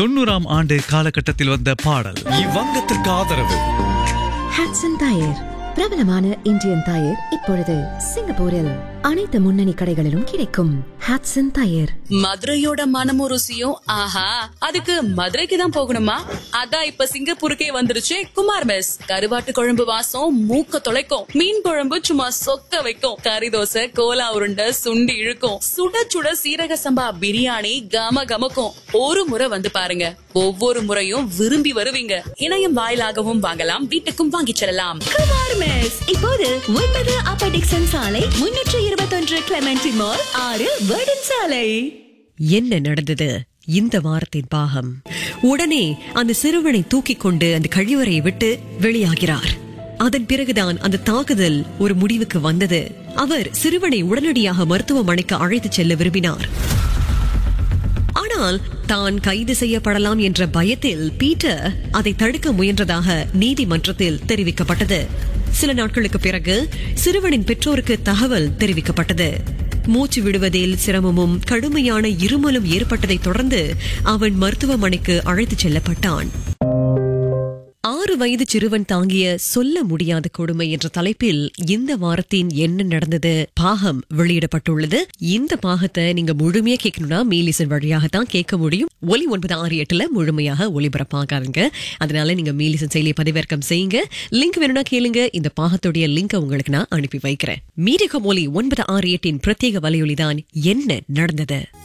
தொண்ணூறாம் ஆண்டு காலகட்டத்தில் வந்த பாடல் இவ்வங்கத்திற்கு ஆதரவு ஹாட்சன் டயர் பிரபலமான இந்தியன் டயர் இப்பொழுது சிங்கப்பூரில் அனைத்து முன்னணி கடைகளிலும் கிடைக்கும் ஹாட்சன் டயர் மதுரையோட மனமும் ருசியும் ஆஹா அதுக்கு மதுரைக்கு தான் போகணுமா அதான் இப்ப சிங்கப்பூருக்கே வந்துருச்சு குமார் மெஸ் கருவாட்டு குழம்பு வாசம் மூக்க தொலைக்கும் மீன் குழம்பு சும்மா சொக்க வைக்கும் கறி தோசை கோலா உருண்டை சுண்டி இழுக்கும் சுட சுட சீரக சம்பா பிரியாணி கம கமக்கும் ஒரு முறை வந்து பாருங்க ஒவ்வொரு முறையும் விரும்பி வருவீங்க இணையம் வாயிலாகவும் வாங்கலாம் வீட்டுக்கும் வாங்கிச் செல்லலாம் குமார் மெஸ் இப்போது ஒன்பது அப்பர் டிக்சன் சாலை முன்னூற்று இருபத்தொன்று கிளமெண்டி மால் ஆறு வேர்டன் சாலை என்ன நடந்தது இந்த வாரத்தின் பாகம் உடனே அந்த சிறுவனை தூக்கிக் கொண்டு அந்த கழிவறையை விட்டு வெளியாகிறார் அதன் பிறகுதான் அந்த தாக்குதல் ஒரு முடிவுக்கு வந்தது அவர் சிறுவனை உடனடியாக மருத்துவமனைக்கு அழைத்துச் செல்ல விரும்பினார் ஆனால் தான் கைது செய்யப்படலாம் என்ற பயத்தில் பீட்டர் அதை தடுக்க முயன்றதாக நீதிமன்றத்தில் தெரிவிக்கப்பட்டது சில நாட்களுக்கு பிறகு சிறுவனின் பெற்றோருக்கு தகவல் தெரிவிக்கப்பட்டது மூச்சு விடுவதில் சிரமமும் கடுமையான இருமலும் ஏற்பட்டதைத் தொடர்ந்து அவன் மருத்துவமனைக்கு அழைத்துச் செல்லப்பட்டான் ஆறு வயது சிறுவன் தாங்கிய சொல்ல முடியாத கொடுமை என்ற தலைப்பில் இந்த வாரத்தின் என்ன நடந்தது பாகம் வெளியிடப்பட்டுள்ளது இந்த பாகத்தை நீங்க முழுமையா கேட்கணும்னா மீலிசன் வழியாகத்தான் கேட்க முடியும் ஒலி ஒன்பது ஆறு எட்டுல முழுமையாக ஒளிபரப்பாகாருங்க அதனால நீங்க மீலிசன் செயலியை பதிவிறக்கம் செய்யுங்க லிங்க் வேணும்னா கேளுங்க இந்த பாகத்துடைய லிங்கை உங்களுக்கு நான் அனுப்பி வைக்கிறேன் மீடிகம் ஒலி ஒன்பது ஆறு எட்டின் பிரத்யேக வலையொலிதான் என்ன நடந்தது